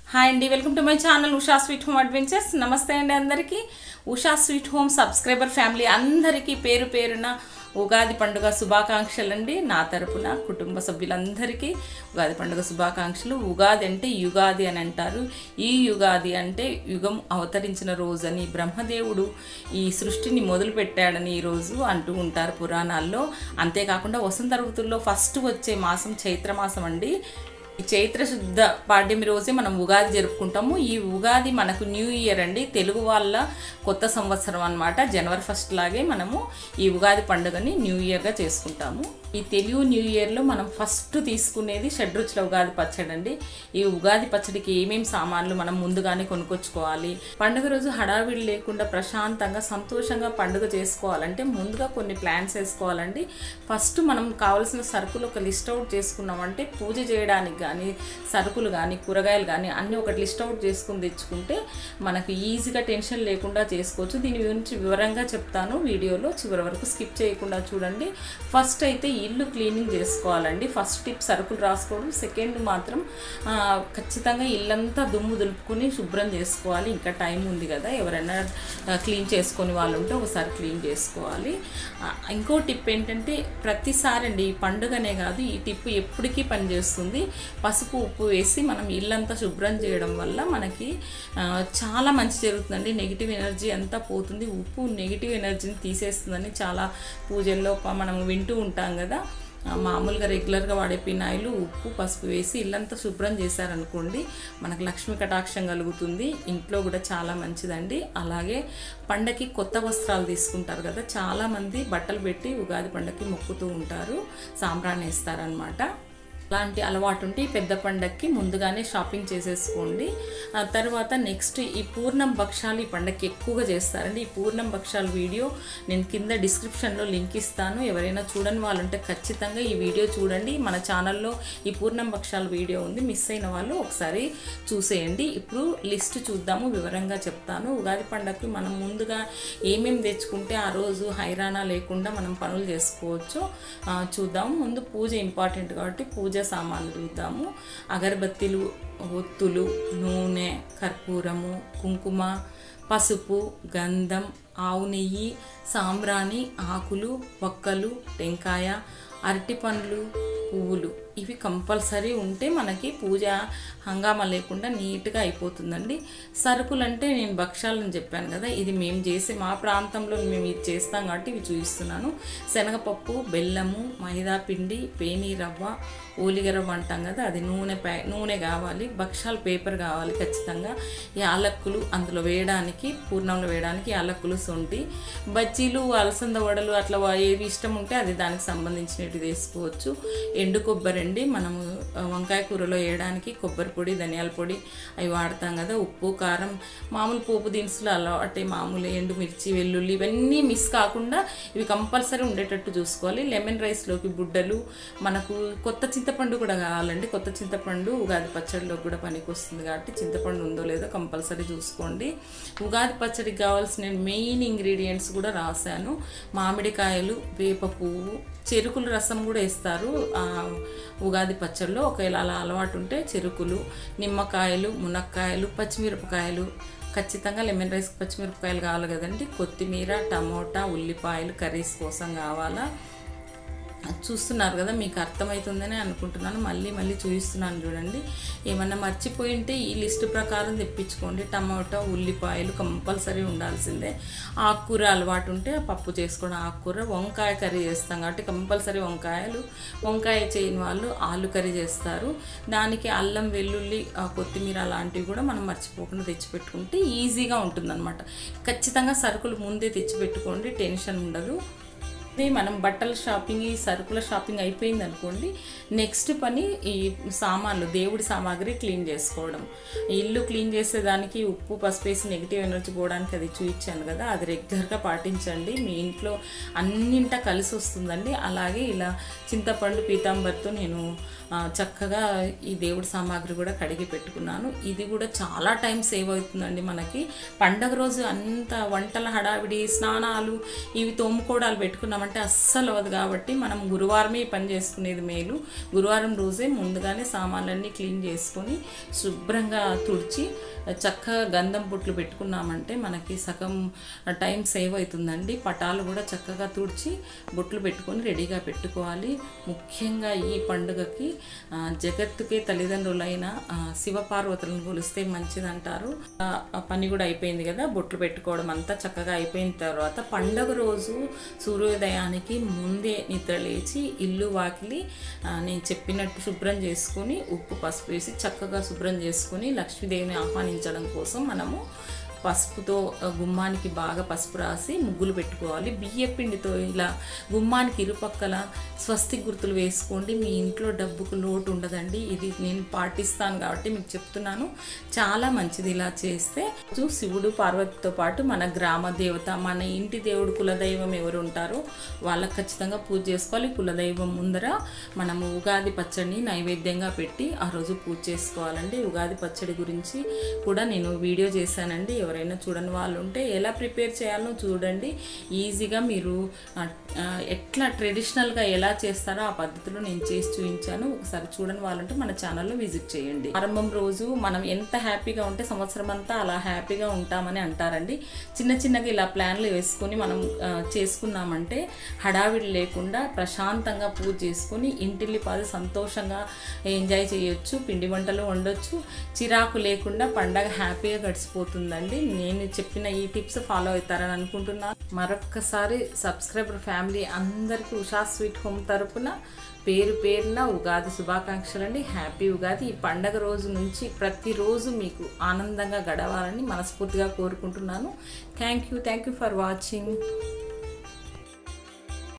hi అండి welcome to my channel Usha sweet home adventures నమస్తే అండి అందరికీ Usha sweet home subscriber family అందరికీ పేరు పేరున ఉగాది పండుగ శుభాకాంక్షలు అండి నా తరపున కుటుంబ సభ్యులందరికీ ఉగాది పండుగ శుభాకాంక్షలు ఉగాది అంటే యుగాది అని అంటారు ఈ యుగాది అంటే యుగం అవతరించిన రోజు అని బ్రహ్మదేవుడు ఈ సృష్టిని మొదలు పెట్టాడని ఈరోజు అంటూ ఉంటారు పురాణాల్లో అంతేకాకుండా వసంత ఋతుల్లో ఫస్ట్ వచ్చే మాసం చైత్ర మాసం అండి ఈ చైత్ర శుద్ధ పాడ్యమి రోజే మనం ఉగాది జరుపుకుంటాము ఈ ఉగాది మనకు న్యూ ఇయర్ అండి తెలుగు వాళ్ళ కొత్త సంవత్సరం అన్నమాట జనవరి ఫస్ట్ లాగే మనము ఈ ఉగాది పండుగని న్యూ ఇయర్గా చేసుకుంటాము ఈ తెలుగు న్యూ ఇయర్లో మనం ఫస్ట్ తీసుకునేది షడ్రుచుల ఉగాది పచ్చడి అండి ఈ ఉగాది పచ్చడికి ఏమేం సామాన్లు మనం ముందుగానే కొనుక్కొచ్చుకోవాలి పండుగ రోజు హడావిడి లేకుండా ప్రశాంతంగా సంతోషంగా పండుగ చేసుకోవాలంటే ముందుగా కొన్ని ప్లాన్స్ వేసుకోవాలండి ఫస్ట్ మనం కావాల్సిన సరుకులు ఒక లిస్ట్ అవుట్ చేసుకున్నామంటే పూజ చేయడానికి కానీ సరుకులు కానీ కూరగాయలు కానీ అన్నీ ఒకటి లిస్ట్ అవుట్ చేసుకుని తెచ్చుకుంటే మనకు ఈజీగా టెన్షన్ లేకుండా చేసుకోవచ్చు దీని గురించి వివరంగా చెప్తాను వీడియోలో చివరి వరకు స్కిప్ చేయకుండా చూడండి ఫస్ట్ అయితే ఇల్లు క్లీనింగ్ చేసుకోవాలండి ఫస్ట్ టిప్ సరుకులు రాసుకోవడం సెకండ్ మాత్రం ఆ, ఖచ్చితంగా ఇల్లంతా దుమ్ము దులుపుకొని శుభ్రం చేసుకోవాలి ఇంకా టైం ఉంది కదా ఎవరైనా క్లీన్ చేసుకొని వాళ్ళు ఉంటే ఒకసారి క్లీన్ చేసుకోవాలి ఆ, ఇంకో టిప్ ఏంటంటే ప్రతిసారి అండి ఈ పండుగనే కాదు ఈ టిప్ ఎప్పటికీ పనిచేస్తుంది పసుపు ఉప్పు వేసి మనం ఇల్లంతా శుభ్రం చేయడం వల్ల మనకి ఆ, చాలా మంచి జరుగుతుందండి నెగిటివ్ ఎనర్జీ అంతా పోతుంది ఉప్పు నెగిటివ్ ఎనర్జీని తీసేస్తుందని చాలా పూజల్లో ప- మనం వింటూ ఉంటాం కదా ఆ, మామూలుగా రెగ్యులర్గా వాడే పినాయిలు ఉప్పు పసుపు వేసి ఇల్లంతా శుభ్రం చేశారనుకోండి మనకు లక్ష్మీ కటాక్షం కలుగుతుంది ఇంట్లో కూడా చాలా మంచిదండి అలాగే పండగకి కొత్త వస్త్రాలు తీసుకుంటారు కదా చాలామంది బట్టలు పెట్టి ఉగాది పండగకి మొక్కుతూ ఉంటారు సాంబ్రాన్ని వేస్తారనమాట అలాంటి అలవాటు ఉంటే ఈ పెద్ద పండగకి ముందుగానే షాపింగ్ చేసేసుకోండి ఆ తర్వాత నెక్స్ట్ ఈ పూర్ణం భక్షాలు ఈ పండగకి ఎక్కువగా చేస్తారండి ఈ పూర్ణం భక్షాల వీడియో నేను కింద డిస్క్రిప్షన్లో లింక్ ఇస్తాను ఎవరైనా చూడని వాళ్ళు ఉంటే ఖచ్చితంగా ఈ వీడియో చూడండి మన ఛానల్లో ఈ పూర్ణం భక్షాల వీడియో ఉంది మిస్ అయిన వాళ్ళు ఒకసారి చూసేయండి ఇప్పుడు లిస్ట్ చూద్దాము వివరంగా చెప్తాను ఉగాది పండగకి మనం ముందుగా ఏమేమి తెచ్చుకుంటే ఆ రోజు హైరానా లేకుండా మనం పనులు చేసుకోవచ్చు ఆ, చూద్దాము ముందు పూజ ఇంపార్టెంట్ కాబట్టి పూజ సామాన్లు చూద్దాము అగరబత్తీలు ఒత్తులు నూనె కర్పూరము కుంకుమ పసుపు గంధం ఆవు నెయ్యి సాంబ్రాణి ఆకులు వక్కలు టెంకాయ అరటి పండ్లు పువ్వులు ఇవి కంపల్సరీ ఉంటే మనకి పూజ హంగామా లేకుండా నీట్గా అయిపోతుందండి సరుకులు అంటే నేను భక్షాలని చెప్పాను కదా ఇది మేము చేసే మా ప్రాంతంలో మేము ఇది చేస్తాం కాబట్టి ఇవి చూపిస్తున్నాను శనగపప్పు బెల్లము మైదా పిండి పేనీ రవ్వ ఓలిగ రవ్వ అంటాం కదా అది నూనె ప్యా నూనె కావాలి భక్షాల పేపర్ కావాలి ఖచ్చితంగా యాలక్కులు అందులో వేయడానికి పూర్ణంలో వేయడానికి యాలక్కులు సొంటి బజ్జీలు అలసంద వడలు అట్లా వా- ఏవి ఇష్టం ఉంటే అది దానికి సంబంధించినవి వేసుకోవచ్చు ఎండు కొబ్బరి అండి మనము ఆ, వంకాయ కూరలో వేయడానికి కొబ్బరి పొడి ధనియాల పొడి అవి వాడతాం కదా ఉప్పు కారం మామూలు పోపు దినుసులు అలవాటే మామూలు ఎండుమిర్చి వెల్లుల్లి ఇవన్నీ మిస్ కాకుండా ఇవి కంపల్సరీ ఉండేటట్టు చూసుకోవాలి లెమన్ రైస్లోకి బుడ్డలు మనకు కొత్త చింతపండు కూడా కావాలండి కొత్త చింతపండు ఉగాది పచ్చడిలోకి కూడా పనికి వస్తుంది కాబట్టి చింతపండు ఉందో లేదో కంపల్సరీ చూసుకోండి ఉగాది పచ్చడికి కావాల్సిన మెయిన్ ఇంగ్రీడియంట్స్ కూడా రాశాను మామిడికాయలు వేప పువ్వు చెరుకుల రసం కూడా వేస్తారు ఆ, ఉగాది పచ్చడిలో ఒకవేళ అలా అలవాటు ఉంటే చెరుకులు నిమ్మకాయలు మునక్కాయలు పచ్చిమిరపకాయలు ఖచ్చితంగా లెమన్ రైస్ పచ్చిమిరపకాయలు కావాలి కదండి కొత్తిమీర టమోటా ఉల్లిపాయలు కర్రీస్ కోసం కావాలా చూస్తున్నారు కదా మీకు అర్థమవుతుందని అనుకుంటున్నాను మళ్ళీ మళ్ళీ చూపిస్తున్నాను చూడండి ఏమన్నా మర్చిపోయి ఉంటే ఈ లిస్ట్ ప్రకారం తెప్పించుకోండి టమాటో ఉల్లిపాయలు కంపల్సరీ ఉండాల్సిందే ఆకుకూర అలవాటు ఉంటే పప్పు చేసుకోవడం ఆకుకూర వంకాయ కర్రీ చేస్తాం కాబట్టి కంపల్సరీ వంకాయలు వంకాయ చేయని వాళ్ళు ఆలు కర్రీ చేస్తారు దానికి అల్లం వెల్లుల్లి ఆ, కొత్తిమీర అలాంటివి కూడా మనం మర్చిపోకుండా తెచ్చిపెట్టుకుంటే ఈజీగా ఉంటుందన్నమాట ఖచ్చితంగా సరుకులు ముందే తెచ్చిపెట్టుకోండి టెన్షన్ ఉండదు ఇది మనం బట్టల షాపింగ్ ఈ సరుకుల షాపింగ్ అయిపోయింది అనుకోండి నెక్స్ట్ పని ఈ సామాన్లు దేవుడి సామాగ్రి క్లీన్ చేసుకోవడం ఇల్లు క్లీన్ చేసేదానికి ఉప్పు పసుపు వేసి నెగిటివ్ ఎనర్జీ పోవడానికి అది చూపించాను కదా అది రెగ్యులర్గా పాటించండి మీ ఇంట్లో అన్నింట కలిసి వస్తుందండి అలాగే ఇలా చింతపండు పీతాంబర్తో నేను ఆ, చక్కగా ఈ దేవుడి సామాగ్రి కూడా కడిగి పెట్టుకున్నాను ఇది కూడా చాలా టైం సేవ్ అవుతుందండి మనకి పండగ రోజు అంత వంటల హడావిడి స్నానాలు ఇవి తోముకోవడాలు పెట్టుకున్నామంటే అంటే అస్సలు అవ్వదు కాబట్టి మనం గురువారమే ఈ పని చేసుకునేది మేలు గురువారం రోజే ముందుగానే సామాన్లన్నీ క్లీన్ చేసుకొని శుభ్రంగా తుడిచి చక్కగా గంధం బొట్లు పెట్టుకున్నామంటే మనకి సగం టైం సేవ్ అవుతుందండి పటాలు కూడా చక్కగా తుడిచి బొట్లు పెట్టుకొని రెడీగా పెట్టుకోవాలి ముఖ్యంగా ఈ పండుగకి ఆ, జగత్తుకే తల్లిదండ్రులైన ఆ, శివపార్వతులను కొలిస్తే మంచిదంటారు ఆ, ఆ పని కూడా అయిపోయింది కదా బొట్లు పెట్టుకోవడం అంతా చక్కగా అయిపోయిన తర్వాత పండగ రోజు సూర్యోదయానికి ముందే నిద్ర లేచి ఇల్లు వాకిలి ఆ, నేను చెప్పినట్టు శుభ్రం చేసుకొని ఉప్పు పసుపు వేసి చక్కగా శుభ్రం చేసుకొని లక్ష్మీదేవిని ఆహ్వానించడం కోసం మనము పసుపుతో ఆ, గుమ్మానికి బాగా పసుపు రాసి ముగ్గులు పెట్టుకోవాలి బియ్య పిండితో ఇలా గుమ్మానికి ఇరుపక్కల స్వస్తి గుర్తులు వేసుకోండి మీ ఇంట్లో డబ్బుకు లోటు ఉండదండి ఇది నేను పాటిస్తాను కాబట్టి మీకు చెప్తున్నాను చాలా మంచిది ఇలా చేస్తే రోజు శివుడు పార్వతితో పాటు మన గ్రామ దేవత మన ఇంటి దేవుడు కులదైవం ఎవరు ఉంటారో వాళ్ళకి ఖచ్చితంగా పూజ చేసుకోవాలి కులదైవం ముందర మనము ఉగాది పచ్చడిని నైవేద్యంగా పెట్టి ఆ రోజు పూజ చేసుకోవాలండి ఉగాది పచ్చడి గురించి కూడా నేను వీడియో చేశానండి ఎవరైనా చూడని వాళ్ళు ఉంటే ఎలా ప్రిపేర్ చేయాలో చూడండి ఈజీగా మీరు ఆ, ఆ, ఎట్లా ట్రెడిషనల్గా ఎలా చేస్తారో ఆ పద్ధతిలో నేను చేసి చూపించాను ఒకసారి చూడని వాళ్ళంటే మన ఛానల్లో విజిట్ చేయండి ప్రారంభం రోజు మనం ఎంత హ్యాపీగా ఉంటే సంవత్సరం అంతా అలా హ్యాపీగా ఉంటామని అంటారండి చిన్న చిన్నగా ఇలా ప్లాన్లు వేసుకొని మనం ఆ, చేసుకున్నామంటే హడావిడి లేకుండా ప్రశాంతంగా పూజ చేసుకొని ఇంటిల్లి పాది సంతోషంగా ఎంజాయ్ చేయొచ్చు పిండి వంటలు వండొచ్చు చిరాకు లేకుండా పండగ హ్యాపీగా గడిచిపోతుందండి నేను చెప్పిన ఈ టిప్స్ ఫాలో అవుతారని అనుకుంటున్నాను మరొక్కసారి సబ్స్క్రైబర్ ఫ్యామిలీ అందరికీ ఉషా స్వీట్ హోమ్ తరపున పేరు పేరున ఉగాది శుభాకాంక్షలు అండి హ్యాపీ ఉగాది ఈ పండగ రోజు నుంచి ప్రతిరోజు మీకు ఆనందంగా గడవాలని మనస్ఫూర్తిగా కోరుకుంటున్నాను thank you thank you for watching